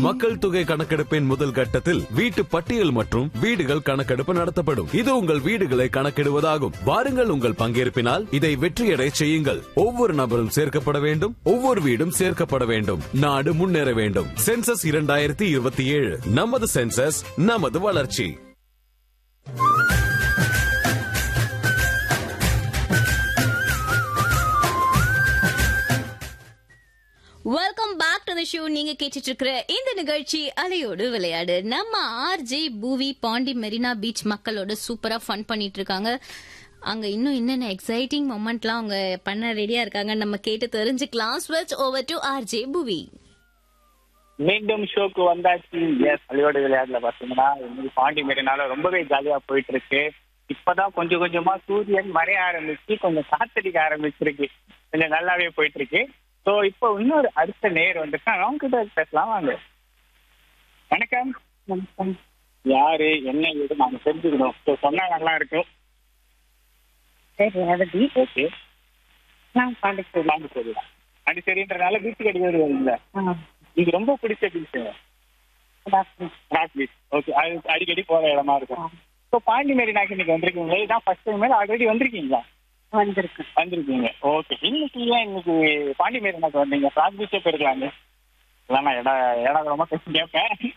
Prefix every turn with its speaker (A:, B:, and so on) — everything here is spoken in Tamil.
A: மக்கள் தொகை கணக்கெடுப்பின் முதல் கட்டத்தில் வீட்டு பட்டியல் மற்றும் வீடுகள் கணக்கெடுப்பு நடத்தப்படும் இது உங்கள் வீடுகளை கணக்கிடுவதாகும் வாருங்கள் உங்கள் பங்கேற்பினால் இதை வெற்றியடை செய்யுங்கள் ஒவ்வொரு நபரும் சேர்க்கப்பட வேண்டும் ஒவ்வொரு வீடும் சேர்க்கப்பட வேண்டும் நாடு முன்னேற வேண்டும் சென்சஸ் இரண்டாயிரத்தி இருபத்தி ஏழு நமது சென்சஸ் நமது வளர்ச்சி
B: welcome back to the show நீங்க கேட்டுட்டு இருக்கிற இந்த நிகழ்ச்சி அலையோடு விளையாடு நம்ம ஆர்ஜே பூவி பாண்டி மெரினா பீச் மக்களோட சூப்பரா ஃபன் பண்ணிட்டு இருக்காங்க அங்க இன்னும் என்னென்ன எக்ஸைட்டிங் மொமெண்ட்லாம் அவங்க பண்ண ரெடியா இருக்காங்க நம்ம கேட்டு தெரிஞ்சுக்கலாம் ஸ்விட்ச் ஓவர் டு ஆர்ஜே பூவி
C: மீண்டும் ஷோக்கு வந்தாச்சு எஸ் அலியோட விளையாட்டுல பாத்தீங்கன்னா இன்னைக்கு பாண்டி மெரினால ரொம்பவே ஜாலியா போயிட்டு இருக்கு இப்பதான் கொஞ்சம் கொஞ்சமா சூரியன் மறைய ஆரம்பிச்சு கொஞ்சம் காத்தடிக்க ஆரம்பிச்சிருக்கு கொஞ்சம் நல்லாவே போயிட்டு இருக்கு சோ இப்போ இன்னொரு அடுத்த நேர் வந்துட்டு அவங்க கிட்ட பேசலாம் வாங்க வணக்கம் வணக்கம் யாரு என்ன ஏது நாங்க தெரிஞ்சுக்கணும் ஸோ சொன்னா நல்லா இருக்கும்
D: சரி ரேவதி
C: ஓகே
D: நான் பாண்டிச்சேரி
C: பாண்டிச்சேரி தான் பாண்டிச்சேரின்றனால பீச்சுக்கு அடிக்கடி வருவீங்க இது ரொம்ப பிடிச்ச பீச் ராக் பீச் ஓகே அது அடிக்கடி போற இடமா இருக்கும் இப்போ பாண்டி மெரினாக்கு இன்னைக்கு வந்திருக்கீங்களா இதான் ஃபர்ஸ்ட் டைம் ஆல்ரெடி வந்திருக்கீங்களா
D: வந்திருக்கு
C: வந்திருக்கீங்க ஓகே இன்னைக்கு ஏன் இன்னைக்கு பாண்டி மெரினாக்கு வந்தீங்க ராக் பீச்சே போயிருக்கலாங்க இல்லைன்னா இடம் இடம் ரொம்ப பேசி கேட்பேன்